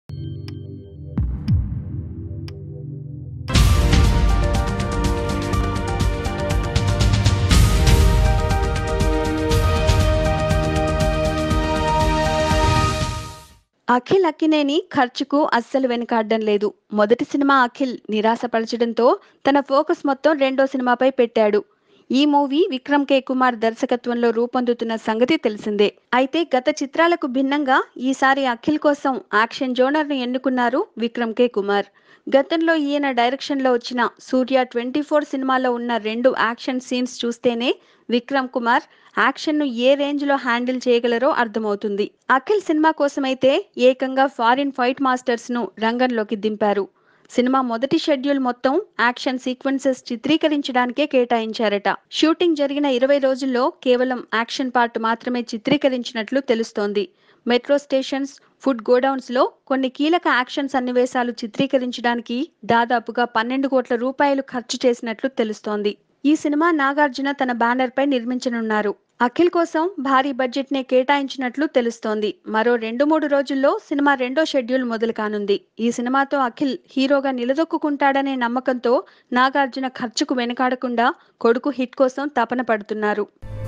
అఖిల్ అక్కినేని ఖర్చుకు అస్సలు వెనుకాడడం లేదు మొదటి సినిమా అఖిల్ నిరాశపరచడంతో తన ఫోకస్ మొత్తం రెండో సినిమాపై పెట్టాడు ఈ మూవీ విక్రమ్ కే కుమార్ దర్శకత్వంలో రూపొందుతున్న సంగతి తెలిసిందే అయితే గత చిత్రాలకు భిన్నంగా ఈసారి అఖిల్ కోసం యాక్షన్ జోనర్ ను ఎన్నుకున్నారు విక్రమ్ కే కుమార్ గతంలో ఈయన డైరెక్షన్ లో వచ్చిన సూర్య ట్వంటీ ఫోర్ సినిమాలో ఉన్న రెండు యాక్షన్ సీన్స్ చూస్తేనే విక్రమ్ కుమార్ యాక్షన్ ను ఏ రేంజ్ లో హ్యాండిల్ చేయగలరో అర్థమవుతుంది అఖిల్ సినిమా కోసమైతే ఏకంగా ఫారిన్ ఫైట్ మాస్టర్స్ ను రంగంలోకి దింపారు సినిమా మొదటి షెడ్యూల్ మొత్తం యాక్షన్ సీక్వెన్సెస్ చిత్రీకరించడానికే కేటాయించారట షూటింగ్ జరిగిన ఇరవై రోజుల్లో కేవలం యాక్షన్ పార్ట్ మాత్రమే చిత్రీకరించినట్లు తెలుస్తోంది మెట్రో స్టేషన్స్ ఫుడ్ గోడౌన్స్ లో కొన్ని కీలక యాక్షన్ సన్నివేశాలు చిత్రీకరించడానికి దాదాపుగా పన్నెండు కోట్ల రూపాయలు ఖర్చు చేసినట్లు తెలుస్తోంది ఈ సినిమా నాగార్జున తన బ్యానర్ పై నిర్మించనున్నారు అఖిల్ కోసం భారీ బడ్జెట్ నే కేటాయించినట్లు తెలుస్తోంది మరో రెండు మూడు రోజుల్లో సినిమా రెండో షెడ్యూల్ మొదలు కానుంది ఈ సినిమాతో అఖిల్ హీరోగా నిలదొక్కుంటాడనే నమ్మకంతో నాగార్జున ఖర్చుకు వెనకాడకుండా కొడుకు హిట్ కోసం తపన పడుతున్నారు